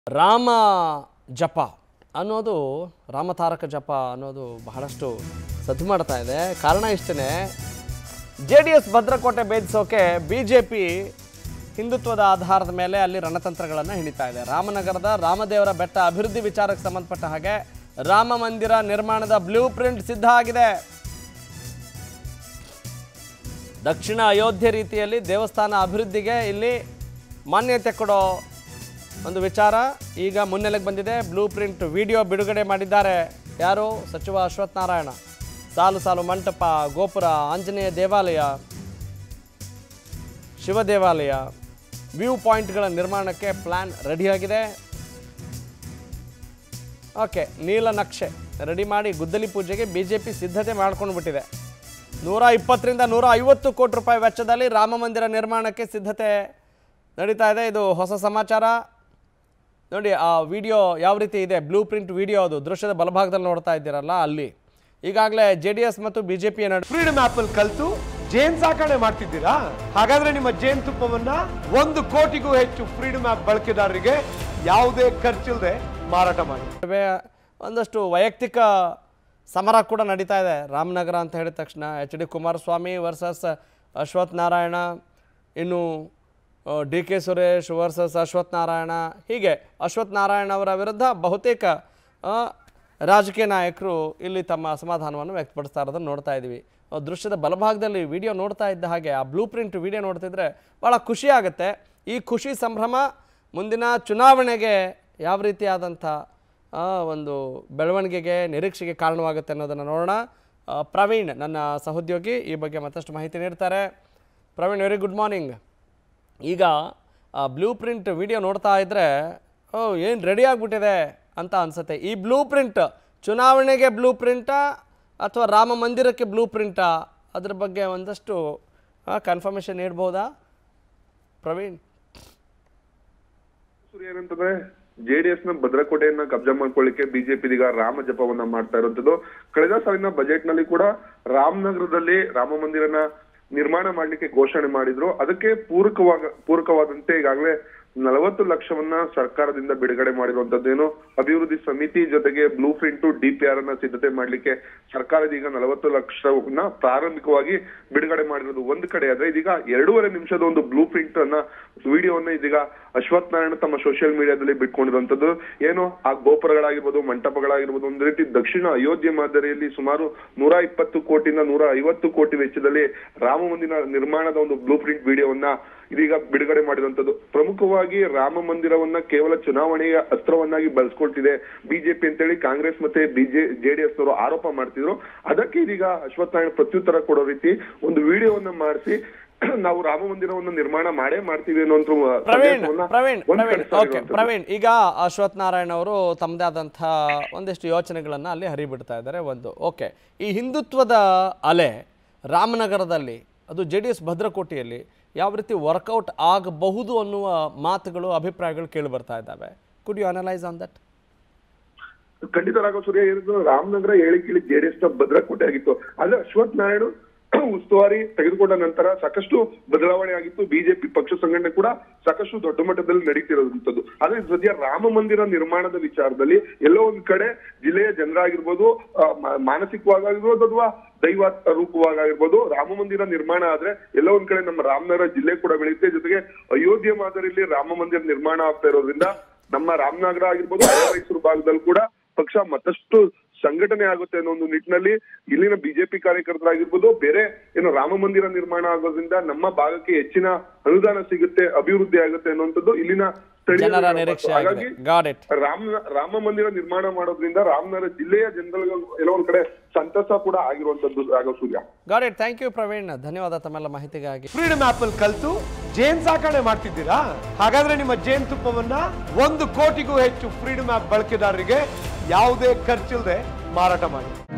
ರಾಮ ಜಪ ಅನ್ನೋದು ರಾಮತಾರಕ ಜಪ ಅನ್ನೋದು ಬಹಳಷ್ಟು ಸದ್ದು ಮಾಡ್ತಾ ಇದೆ ಕಾರಣ ಇಷ್ಟೇ ಜೆ ಡಿ ಎಸ್ ಭದ್ರಕೋಟೆ ಭೇದಿಸೋಕೆ ಬಿ ಜೆ ಪಿ ಹಿಂದುತ್ವದ ಆಧಾರದ ಮೇಲೆ ಅಲ್ಲಿ ರಣತಂತ್ರಗಳನ್ನು ಹಿಡಿತಾ ಇದೆ ರಾಮನಗರದ ರಾಮದೇವರ ಬೆಟ್ಟ ಅಭಿವೃದ್ಧಿ ವಿಚಾರಕ್ಕೆ ಸಂಬಂಧಪಟ್ಟ ಹಾಗೆ ರಾಮ ಮಂದಿರ ನಿರ್ಮಾಣದ ಬ್ಲೂ ಪ್ರಿಂಟ್ ಸಿದ್ಧ ಆಗಿದೆ ದಕ್ಷಿಣ ಅಯೋಧ್ಯೆ ರೀತಿಯಲ್ಲಿ ದೇವಸ್ಥಾನ ಅಭಿವೃದ್ಧಿಗೆ ಇಲ್ಲಿ ಮಾನ್ಯತೆ ಕೊಡೋ ಒಂದು ವಿಚಾರ ಈಗ ಮುನ್ನೆಲೆಗೆ ಬಂದಿದೆ ಬ್ಲೂ ಪ್ರಿಂಟ್ ವಿಡಿಯೋ ಬಿಡುಗಡೆ ಮಾಡಿದ್ದಾರೆ ಯಾರು ಸಚಿವ ಅಶ್ವಥ್ ನಾರಾಯಣ ಸಾಲು ಸಾಲು ಮಂಟಪ ಗೋಪುರ ಆಂಜನೇಯ ದೇವಾಲಯ ಶಿವ ದೇವಾಲಯ ವ್ಯೂ ಪಾಯಿಂಟ್ಗಳ ನಿರ್ಮಾಣಕ್ಕೆ ಪ್ಲ್ಯಾನ್ ರೆಡಿಯಾಗಿದೆ ಓಕೆ ನೀಲನಕ್ಷೆ ರೆಡಿ ಮಾಡಿ ಗುದ್ದಲಿ ಪೂಜೆಗೆ ಬಿ ಜೆ ಪಿ ಸಿದ್ಧತೆ ಮಾಡ್ಕೊಂಡು ಬಿಟ್ಟಿದೆ ನೂರ ಇಪ್ಪತ್ತರಿಂದ ನೂರ ಐವತ್ತು ಕೋಟಿ ರೂಪಾಯಿ ವೆಚ್ಚದಲ್ಲಿ ರಾಮ ಮಂದಿರ ನಿರ್ಮಾಣಕ್ಕೆ ಸಿದ್ಧತೆ ನಡೀತಾ ಇದೆ ಇದು ಹೊಸ ಸಮಾಚಾರ ನೋಡಿ ಆ ವಿಡಿಯೋ ಯಾವ ರೀತಿ ಇದೆ ಬ್ಲೂ ಪ್ರಿಂಟ್ ವಿಡಿಯೋ ಅದು ದೃಶ್ಯದ ಬಲಭಾಗದಲ್ಲಿ ನೋಡ್ತಾ ಇದ್ದೀರಲ್ಲ ಅಲ್ಲಿ ಈಗಾಗಲೇ ಜೆ ಡಿ ಎಸ್ ಮತ್ತು ಬಿ ಜೆ ಪಿಯ ನಡುವೆ ಫ್ರೀಡಮ್ ಆಪ್ ಅಲ್ಲಿ ಕಲ್ತು ಜೇನ್ ಸಾಕಣೆ ಮಾಡ್ತಿದ್ದೀರಾ ಹಾಗಾದ್ರೆ ನಿಮ್ಮ ಜೇನ್ ತುಪ್ಪವನ್ನ ಒಂದು ಕೋಟಿಗೂ ಹೆಚ್ಚು ಫ್ರೀಡಮ್ ಆಪ್ ಬಳಕೆದಾರರಿಗೆ ಯಾವುದೇ ಖರ್ಚಿಲ್ಲದೆ ಮಾರಾಟ ಮಾಡಿ ನಡುವೆ ಒಂದಷ್ಟು ವೈಯಕ್ತಿಕ ಸಮರ ಕೂಡ ನಡೀತಾ ಇದೆ ರಾಮನಗರ ಅಂತ ಹೇಳಿದ ತಕ್ಷಣ ಎಚ್ ಡಿ ಕುಮಾರಸ್ವಾಮಿ ವರ್ಸಸ್ ಅಶ್ವಥ್ ನಾರಾಯಣ ಇನ್ನು ಡಿ ಕೆ ಸುರೇಶ್ ವರ್ಸಸ್ ಅಶ್ವಥ್ ನಾರಾಯಣ ಹೀಗೆ ಅಶ್ವಥ್ ನಾರಾಯಣ ಅವರ ವಿರುದ್ಧ ಬಹುತೇಕ ಆ, ರಾಜಕೀಯ ನಾಯಕರು ಇಲ್ಲಿ ತಮ್ಮ ಅಸಮಾಧಾನವನ್ನು ವ್ಯಕ್ತಪಡಿಸ್ತಾ ಇರೋದನ್ನು ನೋಡ್ತಾ ಇದ್ದೀವಿ ಆ ದೃಶ್ಯದ ಬಲಭಾಗದಲ್ಲಿ ವಿಡಿಯೋ ನೋಡ್ತಾ ಇದ್ದ ಹಾಗೆ ಆ ಬ್ಲೂ ಪ್ರಿಂಟ್ ವಿಡಿಯೋ ನೋಡ್ತಿದ್ರೆ ಭಾಳ ಖುಷಿ ಆಗುತ್ತೆ ಈ ಖುಷಿ ಸಂಭ್ರಮ ಮುಂದಿನ ಚುನಾವಣೆಗೆ ಯಾವ ರೀತಿಯಾದಂಥ ಆ, ಒಂದು ಬೆಳವಣಿಗೆಗೆ ನಿರೀಕ್ಷೆಗೆ ಕಾರಣವಾಗುತ್ತೆ ಅನ್ನೋದನ್ನು ನೋಡೋಣ ಆ, ಪ್ರವೀಣ್ ನನ್ನ ಸಹೋದ್ಯೋಗಿ ಈ ಬಗ್ಗೆ ಮತ್ತಷ್ಟು ಮಾಹಿತಿ ನೀಡ್ತಾರೆ ಪ್ರವೀಣ್ ವೆರಿ ಗುಡ್ ಮಾರ್ನಿಂಗ್ ಈಗ ಬ್ಲೂ ಪ್ರಿಂಟ್ ವಿಡಿಯೋ ನೋಡ್ತಾ ಇದ್ದರೆ ಓ ಏನು ರೆಡಿ ಆಗಿಬಿಟ್ಟಿದೆ ಅಂತ ಅನಿಸುತ್ತೆ ಈ ಬ್ಲೂ ಪ್ರಿಂಟ್ ಚುನಾವಣೆಗೆ ಬ್ಲೂ ಪ್ರಿಂಟಾ ಅಥವಾ ರಾಮ ಮಂದಿರಕ್ಕೆ ಬ್ಲೂ ಪ್ರಿಂಟಾ ಅದ್ರ ಬಗ್ಗೆ ಒಂದಷ್ಟು ಕನ್ಫರ್ಮೇಷನ್ ನೀಡ್ಬೋದಾ ಪ್ರವೀಣ್ ಸೂರ್ಯ ಏನಂತಂದ್ರೆ ಜೆಡಿಎಸ್ ನ ಭದ್ರಕೋಟೆಯನ್ನ ಕಬ್ಜಾ ಮಾಡ್ಕೊಳ್ಳಿಕ್ಕೆ ಬಿಜೆಪಿ ಇದೀಗ ರಾಮ ಜಪವನ್ನ ಮಾಡ್ತಾ ಇರುವಂತದ್ದು ಕಳೆದ ಸಾಲಿನ ಬಜೆಟ್ ನಲ್ಲಿ ಕೂಡ ರಾಮನಗರದಲ್ಲಿ ರಾಮ ಮಂದಿರನ ನಿರ್ಮಾಣ ಮಾಡ್ಲಿಕ್ಕೆ ಘೋಷಣೆ ಮಾಡಿದ್ರು ಅದಕ್ಕೆ ಪೂರಕವಾಗ ಪೂರಕವಾದಂತೆ ಈಗಾಗಲೇ ನಲವತ್ತು ಲಕ್ಷವನ್ನ ಸರ್ಕಾರದಿಂದ ಬಿಡುಗಡೆ ಮಾಡಿರುವಂತದ್ದೇನು ಅಭಿವೃದ್ಧಿ ಸಮಿತಿ ಜೊತೆಗೆ ಬ್ಲೂ ಪ್ರಿಂಟ್ ಡಿಪಿಆರ್ ಅನ್ನ ಸಿದ್ಧತೆ ಮಾಡ್ಲಿಕ್ಕೆ ಸರ್ಕಾರ ಇದೀಗ ನಲವತ್ತು ಲಕ್ಷವನ್ನ ಪ್ರಾರಂಭಿಕವಾಗಿ ಬಿಡುಗಡೆ ಮಾಡಿರೋದು ಒಂದ್ ಕಡೆ ಆದ್ರೆ ಇದೀಗ ಎರಡೂವರೆ ನಿಮಿಷದ ಒಂದು ಬ್ಲೂ ಪ್ರಿಂಟ್ ಅನ್ನ ವಿಡಿಯೋವನ್ನ ಇದೀಗ ಅಶ್ವಥ್ ನಾರಾಯಣ ತಮ್ಮ ಸೋಷಿಯಲ್ ಮೀಡಿಯಾದಲ್ಲಿ ಬಿಟ್ಕೊಂಡಿರುವಂತದ್ದು ಏನು ಆ ಗೋಪುರಗಳಾಗಿರ್ಬೋದು ಮಂಟಪಗಳಾಗಿರ್ಬೋದು ಒಂದು ರೀತಿ ದಕ್ಷಿಣ ಅಯೋಧ್ಯೆ ಮಾದರಿಯಲ್ಲಿ ಸುಮಾರು ನೂರ ಇಪ್ಪತ್ತು ಕೋಟಿಯಿಂದ ನೂರ ಐವತ್ತು ಕೋಟಿ ವೆಚ್ಚದಲ್ಲಿ ರಾಮ ಮಂದಿರ ನಿರ್ಮಾಣದ ಒಂದು ಬ್ಲೂ ಪ್ರಿಂಟ್ ವಿಡಿಯೋವನ್ನ ಇದೀಗ ಬಿಡುಗಡೆ ಮಾಡಿರುವಂತದ್ದು ಪ್ರಮುಖವಾಗಿ ರಾಮ ಮಂದಿರವನ್ನ ಕೇವಲ ಚುನಾವಣೆಯ ಅಸ್ತ್ರವನ್ನಾಗಿ ಬಳಸ್ಕೊಳ್ತಿದೆ ಬಿಜೆಪಿ ಅಂತೇಳಿ ಕಾಂಗ್ರೆಸ್ ಮತ್ತೆ ಬಿಜೆ ಜೆಡಿಎಸ್ ಅವರು ಆರೋಪ ಮಾಡ್ತಿದ್ರು ಅದಕ್ಕೆ ಇದೀಗ ಅಶ್ವಥ್ ನಾರಾಯಣ ಪ್ರತ್ಯುತ್ತರ ಕೊಡೋ ರೀತಿ ಒಂದು ವಿಡಿಯೋವನ್ನ ಮಾಡಿಸಿ ನಾವು ರಾಮ ಮಂದಿರವನ್ನು ನಿರ್ಮಾಣ ಮಾಡೇ ಮಾಡ್ತೀವಿ ಅನ್ನುವಂತ ಪ್ರವೀಣ್ ಸಂದೇಶವನ್ನ ಪ್ರವೀಣ್ ಒಂದ್ ಪ್ರವೀಣ್ ಕಡೆ ಓಕೆ ಸಾರಿರುವಂತದ್ದು. ಪ್ರವೀಣ್ ಈಗ ಅಶ್ವಥ್ ನಾರಾಯಣ ಅವರು ತಮ್ಮದೇ ಆದಂಥ ಒಂದಿಷ್ಟು ಯೋಚನೆಗಳನ್ನು ಅಲ್ಲಿ ಹರಿಬಿಡ್ತಾ ಇದ್ದಾರೆ ಒಂದು ಓಕೆ ಈ ಹಿಂದುತ್ವದ ಅಲೆ ರಾಮನಗರದಲ್ಲಿ ಅದು ಜೆ ಡಿ ಎಸ್ ಭದ್ರಕೋಟೆಯಲ್ಲಿ ಯಾವ ರೀತಿ ವರ್ಕೌಟ್ ಆಗಬಹುದು ಅನ್ನುವ ಮಾತುಗಳು ಅಭಿಪ್ರಾಯಗಳು ಕೇಳಿ ಬರ್ತಾ ಇದ್ದಾವೆ could you analyse on that ಖಂಡಿತ ರಾಘವ ಸೂರ್ಯ ಏನಿದ್ರು ರಾಮನಗರ ಹೇಳಿ ಕೇಳಿ ಜೆಡಿಎಸ್ ನ ಭದ್ರಕೋಟೆ ಆಗಿತ್ತು ಆದ್ರೆ ಅಶ್ವಥ್ ನಾರಾಯಣ ಉಸ್ತುವಾರಿ ತೆಗೆದುಕೊಂಡ ನಂತರ ಸಾಕಷ್ಟು ಬದಲಾವಣೆ ಆಗಿತ್ತು ಬಿಜೆಪಿ ಪಕ್ಷ ಸಂಘಟನೆ ಕೂಡ ಸಾಕಷ್ಟು ದೊಡ್ಡ ಮಟ್ಟದಲ್ಲಿ ನಡೀತಿರೋದಂಥದ್ದು ಆದ್ರೆ ಸದ್ಯ ರಾಮ ಮಂದಿರ ನಿರ್ಮಾಣದ ವಿಚಾರದಲ್ಲಿ ಎಲ್ಲೋ ಒಂದ್ ಕಡೆ ಜಿಲ್ಲೆಯ ಜನರಾಗಿರ್ಬೋದು ಆ, ಮಾ- ಮಾನಸಿಕವಾಗಿರ್ಬೋದು ಅಥವಾ ದೈವ ರೂಪವಾಗಿರ್ಬೋದು ರಾಮ ಮಂದಿರ ನಿರ್ಮಾಣ ಆದ್ರೆ ಎಲ್ಲೋ ಒಂದ್ ಕಡೆ ನಮ್ಮ ರಾಮನಗರ ಜಿಲ್ಲೆ ಕೂಡ ಬೆಳೆಯುತ್ತೆ ಜೊತೆಗೆ ಅಯೋಧ್ಯೆ ಮಾದರಿಯಲ್ಲಿ ರಾಮ ಮಂದಿರ ನಿರ್ಮಾಣ ಆಗ್ತಾ ಇರೋದ್ರಿಂದ ನಮ್ಮ ರಾಮನಗರ ಆಗಿರ್ಬೋದು ಹಳೆ ಮೈಸೂರು ಭಾಗದಲ್ಲಿ ಕೂಡ ಪಕ್ಷ ಮತ್ತಷ್ಟು ಸಂಘಟನೆ ಆಗುತ್ತೆ ಅನ್ನೋ ಒಂದು ನಿಟ್ಟಿನಲ್ಲಿ ಇಲ್ಲಿನ ಬಿಜೆಪಿ ಕಾರ್ಯಕರ್ತರಾಗಿರ್ಬೋದು ಬೇರೆ ಏನು ರಾಮ ಮಂದಿರ ನಿರ್ಮಾಣ ಆಗೋದ್ರಿಂದ ನಮ್ಮ ಭಾಗಕ್ಕೆ ಹೆಚ್ಚಿನ ಅನುದಾನ ಸಿಗುತ್ತೆ ಅಭಿವೃದ್ಧಿ ಆಗುತ್ತೆ ಅನ್ನುವಂಥದ್ದು ಇಲ್ಲಿನ ಸ್ಥಳೀಯರ ಜನರ ಮತ. ನಿರೀಕ್ಷೆ ಹಾಗಾಗಿ ಆಗಿದೆ ಗಾಡ್ ಇಟ್ ರಾಮ ರಾಮ ಮಂದಿರ ನಿರ್ಮಾಣ ಮಾಡೋದ್ರಿಂದ ರಾಮನಗರ ಜಿಲ್ಲೆಯ ಜನಗಳಿಗೆ ಎಲ್ಲೋ ಒಂದ್ ಕಡೆ ಸಂತಸ ಕೂಡ ಆಗಿರುವಂತದ್ದು Raghava Surya got it thank you Praveen ಧನ್ಯವಾದ ತಮ್ಮೆಲ್ಲ ಮಾಹಿತಿಗಾಗಿ ಫ್ರೀಡಮ್ ಆಪ್ ಅಲ್ಲಿ ಕಲ್ತು ಜೇನ್ ಸಾಕಣೆ ಮಾಡ್ತಿದ್ದೀರಾ ಹಾಗಾದ್ರೆ ನಿಮ್ಮ ಜೇನ್ ತುಪ್ಪವನ್ನ ಒಂದು ಕೋಟಿಗೂ ಹೆಚ್ಚು ಫ್ರೀಡಮ್ ಆಪ್ ಬಳಕೆದಾರರಿಗೆ ಯಾವುದೇ ಖರ್ಚಿಲ್ಲದೆ ಮಾರಾಟ ಮಾಡಿ